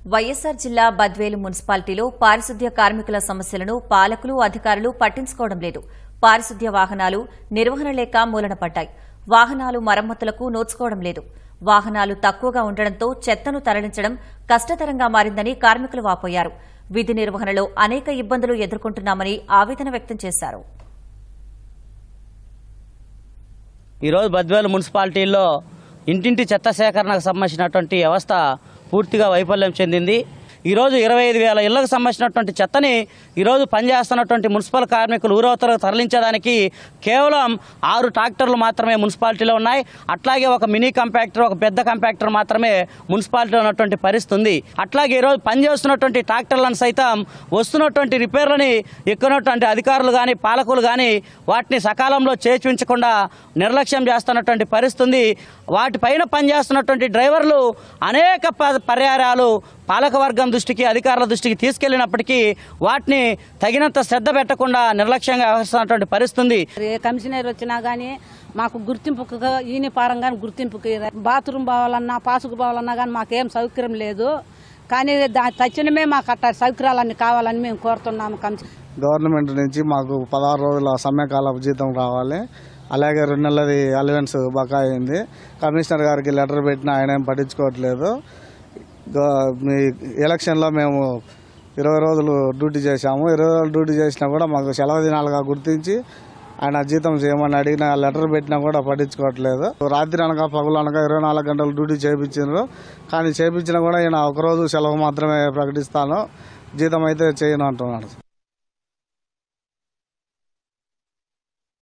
వైఎస్సార్ జిల్లా బద్వేలు మున్సిపాలిటీలో పారిశుద్ధ్య కార్మికుల సమస్యలను పాలకులు అధికారులు పట్టించుకోవడం లేదు పారిశుద్ధ్య వాహనాలు నిర్వహణ లేక మూలన పడ్డాయి వాహనాలు మరమ్మతులకు నోచుకోవడం లేదు వాహనాలు తక్కువగా ఉండడంతో చెత్తను తరలించడం కష్టతరంగా మారిందని కార్మికులు వాపోయారు విధి నిర్వహణలో అనేక ఇబ్బందులు ఎదుర్కొంటున్నామని ఆవేదన వ్యక్తం చేశారు ఈరోజు బద్వేలు మున్సిపాలిటీలో ఇంటింటి చెత్త సేకరణకు సంబంధించినటువంటి వ్యవస్థ పూర్తిగా వైఫల్యం చెందింది ఈరోజు ఇరవై ఐదు వేల ఇళ్లకు సంబంధించినటువంటి చెత్తని ఈరోజు పనిచేస్తున్నటువంటి మున్సిపల్ కార్మికులు ఊరవతలకు తరలించడానికి కేవలం ఆరు ట్రాక్టర్లు మాత్రమే మున్సిపాలిటీలో ఉన్నాయి అట్లాగే ఒక మినీ కంపాక్టర్ ఒక పెద్ద కంపాక్టర్ మాత్రమే మున్సిపాలిటీలో ఉన్నటువంటి పరిస్థితి ఉంది అట్లాగే ఈరోజు పనిచేస్తున్నటువంటి ట్రాక్టర్లను సైతం వస్తున్నటువంటి రిపేర్లని ఎక్కున్నటువంటి అధికారులు కానీ పాలకులు కానీ వాటిని సకాలంలో చేర్చుంచకుండా నిర్లక్ష్యం చేస్తున్నటువంటి పరిస్థితి ఉంది వాటిపైన పనిచేస్తున్నటువంటి డ్రైవర్లు అనేక ప- పర్యాయాలు పాలకవర్గం దృష్టికి అధికారుల దృష్టికి తీసుకెళ్లినప్పటికీ వాటిని తగినంత శ్రద్ధ పెట్టకుండా నిర్లక్ష్యంగా వ్యవహరిస్తున్నటువంటి పరిస్థితి ఉంది ఏ కమిషనర్ వచ్చినా కానీ మాకు గుర్తింపుకు ఈని పారంగా గుర్తింపుకి బాత్రూమ్ పోవాలన్నా పాసుకు పోవాలన్నా కానీ మాకేం సౌకర్యం లేదు కానీ దా తక్షణమే మాకు అట్ట సౌకర్యాలన్నీ కావాలని మేము కోరుతున్నాము కమిషన్ గవర్నమెంట్ నుంచి మాకు పదహారు రోజుల సమ్మెకాల జీతం రావాలి అలాగే రెండు నెలలది అలవెన్స్ బకాయి అయింది కమిషనర్ గారికి లెటర్ పెట్టినా ఆయన ఏం పట్టించుకోవట్లేదు గ- మీ ఎలక్షన్లో మేము ఇరవై రోజులు డ్యూటీ చేశాము ఇరవై రోజులు డ్యూటీ చేసినా కూడా మాకు సెలవు దినాలుగా గుర్తించి ఆయన జీతం చేయమని అడిగిన లెటర్ పెట్టినా కూడా పట్టించుకోవట్లేదు రాత్రి అనగా పగులు అనగా ఇరవై నాలుగు గంటలు డ్యూటీ చేయించారు కానీ చేయించినా కూడా ఈయన ఒకరోజు సెలవు మాత్రమే ప్రకటిస్తాను జీతం అయితే చేయను అంటున్నాడు